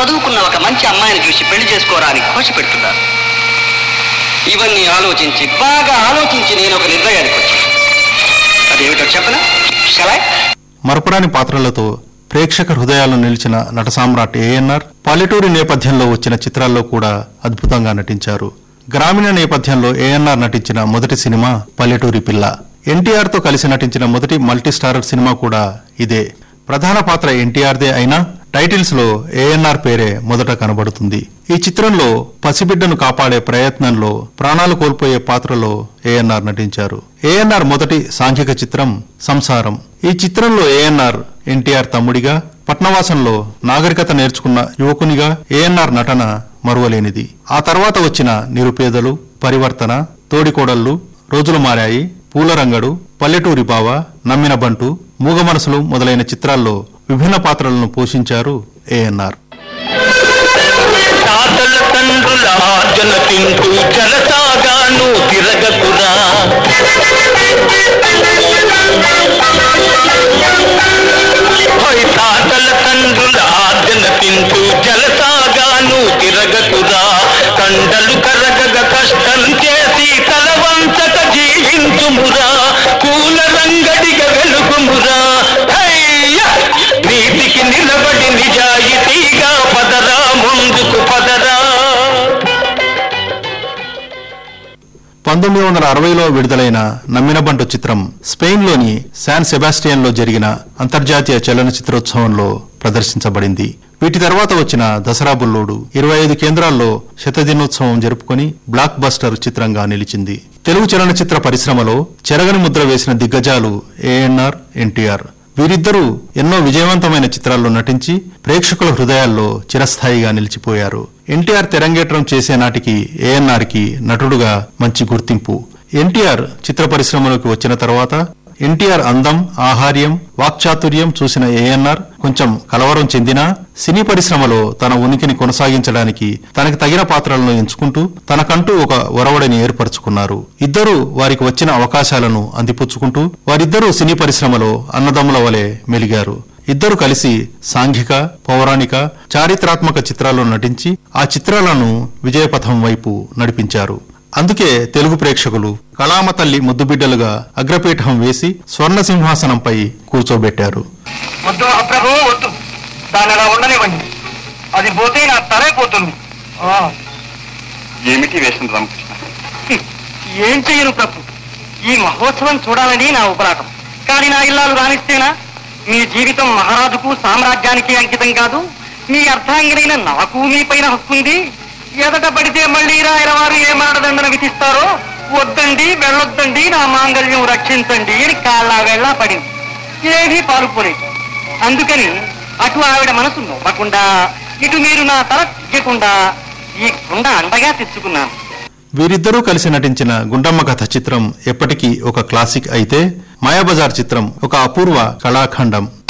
చదువుకున్న ఒక మంచి అమ్మాయిని చూసి పెళ్లి చేసుకోరా అని ఘోష పెడుతున్నారు ఇవన్నీ ఆలోచించి బాగా ఆలోచించి నేను ఒక నిర్ణయానికి వచ్చాను అదేమిటో చెప్పనా షలాయ్ మరపురాని పాత్రలతో ప్రేక్షక హృదయాల్లో నిలిచిన నట సామ్రాట్ ఏఎన్ఆర్ పల్లెటూరి నేపథ్యంలో వచ్చిన చిత్రాల్లో కూడా అద్భుతంగా నటించారు గ్రామీణ నేపథ్యంలో ఏఎన్ఆర్ నటించిన మొదటి సినిమా పల్లెటూరి పిల్ల ఎన్టీఆర్ తో కలిసి నటించిన మొదటి మల్టీ స్టారర్ సినిమా కూడా ఇదే ప్రధాన పాత్ర ఎన్టీఆర్దే అయినా టైటిల్స్ లో ఏఎన్ఆర్ పేరే మొదట కనబడుతుంది ఈ చిత్రంలో పసిబిడ్డను కాపాడే ప్రయత్నంలో ప్రాణాలు కోల్పోయే పాత్రలో ఏఎన్ఆర్ నటించారు ఏఎన్ఆర్ మొదటి సాంఘిక చిత్రం సంసారం ఈ చిత్రంలో ఏఎన్ఆర్ ఎన్టీఆర్ తమ్ముడిగా పట్నవాసంలో నాగరికత నేర్చుకున్న యువకునిగా ఏఎన్ఆర్ నటన మరువలేనిది ఆ తర్వాత వచ్చిన నిరుపేదలు పరివర్తన తోడికోడళ్ళు రోజులు మారాయి పూలరంగడు పల్లెటూరి బావ నమ్మిన బంటు మూగ మనసులు మొదలైన చిత్రాల్లో విభిన్న పాత్రలను పోషించారు ఏఎన్ఆర్ తాతల తండ్రుల ఆర్జన తింటూ జలసాగాను తిరగకురా ఓయ్ తాతల తండ్రుల ఆర్జన తింటూ జలసాగాను తిరగకురా కండలు కరగగ కష్టం చేసి తలవంచక జీవించుమురా కూల రంగడిగ వెలుగుమురా హయ్యా! నీతికి నిలబడి నిజాయితీగా పదరా ముందుకు పదరా పంతొమ్మిది వందల అరవైలో విడుదలైన నమ్మినబంటు చిత్రం స్పెయిన్లోని శాన్ సెబాస్టియన్లో జరిగిన అంతర్జాతీయ చలనచిత్రోత్సవంలో ప్రదర్శించబడింది వీటి తర్వాత వచ్చిన దసరా బుల్లోడు ఇరవై ఐదు కేంద్రాల్లో శతదినోత్సవం జరుపుకొని బ్లాక్ బస్టర్ చిత్రంగా నిలిచింది తెలుగు చలనచిత్ర పరిశ్రమలో చెరగని ముద్ర వేసిన దిగ్గజాలు ఏఎన్ఆర్ ఎన్టీఆర్ వీరిద్దరూ ఎన్నో విజయవంతమైన చిత్రాల్లో నటించి ప్రేక్షకుల హృదయాల్లో చిరస్థాయిగా నిలిచిపోయారు ఎన్టీఆర్ తెరంగేట్రం చేసే నాటికి ఏఎన్ఆర్ కి నటుడుగా మంచి గుర్తింపు ఎన్టీఆర్ చిత్ర పరిశ్రమలోకి వచ్చిన తర్వాత ఎన్టీఆర్ అందం ఆహార్యం వాక్చాతుర్యం చూసిన ఏఎన్ఆర్ కొంచెం కలవరం చెందినా సినీ పరిశ్రమలో తన ఉనికిని కొనసాగించడానికి తనకి తగిన పాత్రలను ఎంచుకుంటూ తనకంటూ ఒక ఒరవడిని ఏర్పరచుకున్నారు ఇద్దరూ వారికి వచ్చిన అవకాశాలను అందిపుచ్చుకుంటూ వారిద్దరూ సినీ పరిశ్రమలో అన్నదమ్ముల వలె మెలిగారు ఇద్దరు కలిసి సాంఘిక పౌరాణిక చారిత్రాత్మక చిత్రాల్లో నటించి ఆ చిత్రాలను విజయపథం వైపు నడిపించారు అందుకే తెలుగు ప్రేక్షకులు కళామ తల్లి ముద్దుబిడ్డలుగా అగ్రపీఠం వేసి స్వర్ణ సింహాసనంపై కూర్చోబెట్టారు వద్దు మహాప్రభు వద్దు దాన్ని అలా ఉండనివ్వండి అది పోతే నా తలే పోతుంది ఆ, ఏమిటి వేసిన రామకృష్ణ హ్మ్. ఏం చెయ్యను ప్రభు ఈ మహోత్సవం చూడాలని నా ఉపరాటం కానీ నా ఇల్లాలు రాణిస్తేనా మీ జీవితం మహారాజుకు సామ్రాజ్యానికి అంకితం కాదు మీ అర్థాంగినైన నాకు మీ పైన హక్కుంది ఎదట పడితే మళ్ళీ రాయల వారు ఏ మాటదండన విధిస్తారో వద్దండి వెళ్ళొద్దండి నా మాంగళ్యం రక్షించండి అని కాళ్ళ వెళ్ళ పడింది ఏమీ పాలుపోలేదు అందుకని అటు ఆవిడ మనసు నొవ్వకుండా ఇటు మీరు నా తల తీయకుండా ఈ కుండ అండగా తెచ్చుకున్నాను వీరిద్దరూ కలిసి నటించిన గుండమ్మ కథ చిత్రం ఎప్పటికీ ఒక క్లాసిక్ అయితే మాయాబజార్ చిత్రం ఒక అపూర్వ కళాఖండం